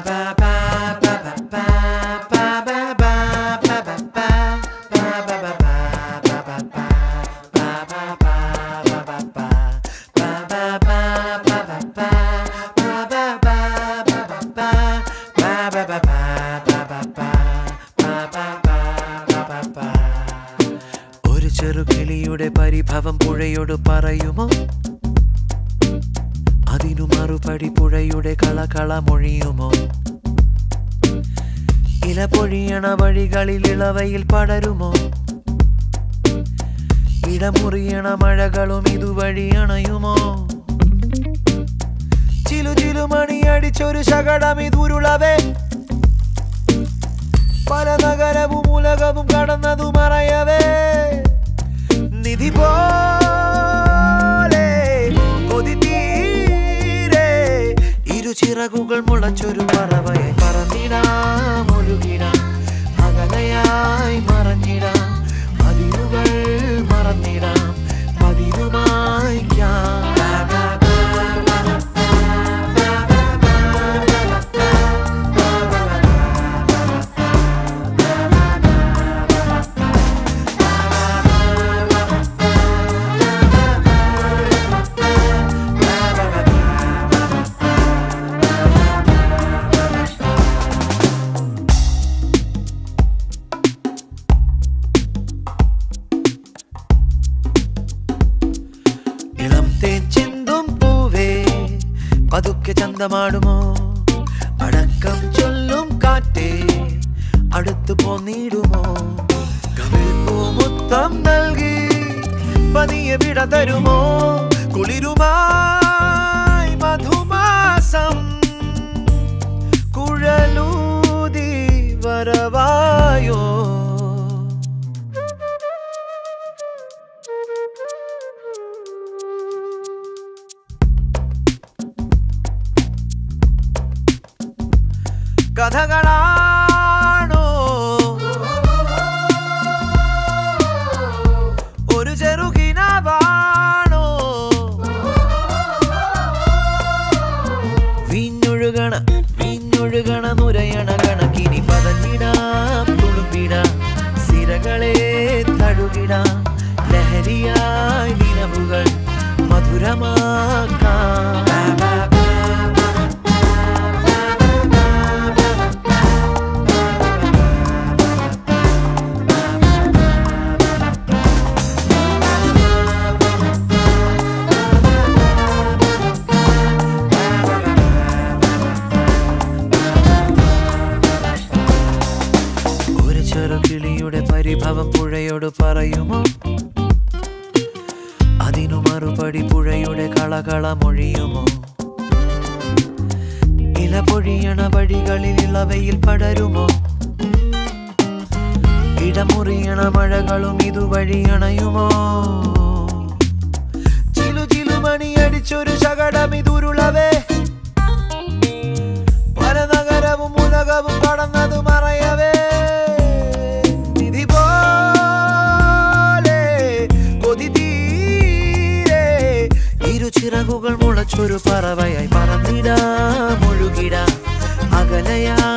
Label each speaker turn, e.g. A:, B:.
A: ഒരു ചെറുകിളിയുടെ പരിഭവം പുഴയോട് പറയുമോ അതിനു മറുപടി പുഴയുടെ കളകള മൊഴിയുമോ ഇല പൊഴിയണ വഴികളിൽ ഇളവയിൽ പടരുമോ ഇടമുറിയണ മഴകളും ഇതുവഴി അണയുമോ ചിലു ചിലു മണിയടിച്ചൊരു ശകടം ഇതുരുളവേ പല നഗരവും ഉലകവും കടന്നതു മറയവേ നിധി പോലെ കൊതി തീരെ ഇരുചിറകുകൾ മുളച്ചൊരു പറവയായി പറന്നിടാം ഒഴുകിടാം അകലയായി മറഞ്ഞിടാം അതിരുകൾ മറന്നിടാം പതിരുമായി ഇളം തേൻ ചിന്തും പൂവേ പതുക്കെ ചന്തമാടുമോ അടക്കം ചൊല്ലും കാറ്റേ അടുത്തു പോന്നിടുമോ കവിൾ പൂമുത്തം നൽകി പതിയെ വിട തരുമോ കുളിരുമായി മധുമാസം കുഴലൂതി വരവായോ കഥകളാണോ ഒരു ചെറുകിനാവാണോ വീഞ്ഞൊഴുകണ വീഞ്ഞൊഴുകണ നുരയണ കണക്കിനി പതഞ്ഞിടാം തുളുമ്പിടാം സിരകളെ തഴുകിടാം ലഹരിയായി നിലവുകൾ മധുരമാക്കാം ഒരു ചെറുകിളിയുടെ പരിഭവം പുഴയോട് പറയുമോ അതിനു മറുപടി പുഴയുടെ കളകള മൊഴിയുമോ ഇല പൊഴിയണ വഴികളിൽ ഇളവയിൽ പടരുമോ ഇടമുറിയണ മഴകളും ഇതുവഴി അണയുമോ ചിലു ചിലു മണിയടിച്ചൊരു ശകടം ഇതുരുളവേ പല നഗരവും ഉലകവും കടന്നതു മറയവേ നിധി പോലെ കൊതി തീരെ ഇരുചിറകുകൾ മുളച്ചൊരു പറവയായി പറന്നിടാം ഒഴുകിടാം അകലയാ